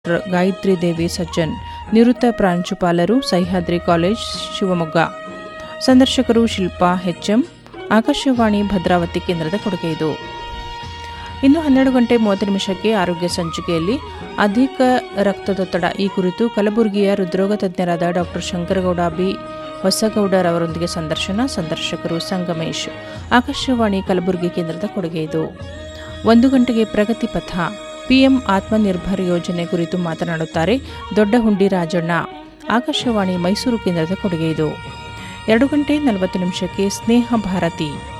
doctor Gayatri ದೇವಿ ಸಜ್ಜನ್ ನಿವೃತ್ತ ಪ್ರಾಂಶುಪಾಲರು Sahyadri college Shivamogga ಸಂದರ್ಶಕರು ಶಿಲ್ಪಾ ಹೆಚ್ಎಂ ಆಕಾಶವಾಣಿ ಭದ್ರಾವತಿ ಕೇಂದ್ರದ ಕೊಡುಗೆ ಇದು ಇನ್ನು ಹನ್ನೆರಡು ಗಂಟೆ ಮೂವತ್ತು ನಿಮಿಷಕ್ಕೆ ಆರೋಗ್ಯ ಸಂಚಿಕೆಯಲ್ಲಿ ಅಧಿಕ ರಕ್ತದೊತ್ತಡ ಈ ಕುರಿತು ಕಲಬುರಗಿಯ ಹೃದ್ರೋಗ ತಜ್ಞರಾದ ಡಾಕ್ಟರ್ ಶಂಕರಗೌಡ ಬಿ ಹೊಸಗೌಡರ್ ಅವರೊಂದಿಗೆ ಸಂದರ್ಶನ ಸಂದರ್ಶಕರು ಸಂಗಮೇಶ್ ಆಕಾಶವಾಣಿ ಕಲಬುರಗಿ ಕೇಂದ್ರದ ಕೊಡುಗೆ ಇದು ಒಂದು ಗಂಟೆಗೆ ಪ್ರಗತಿ ಪಥ ಪಿಎಂ ಆತ್ಮನಿರ್ಭರ್ ಯೋಜನೆ ಕುರಿತು ಮಾತನಾಡುತ್ತಾರೆ ದೊಡ್ಡಹುಂಡಿ ರಾಜಣ್ಣ ಆಕಾಶವಾಣಿ ಮೈಸೂರು ಕೇಂದ್ರದ ಕೊಡುಗೆ ಇದು ಎರಡು ಗಂಟೆ ನಲವತ್ತು ನಿಮಿಷಕ್ಕೆ ಸ್ನೇಹ ಭಾರತಿ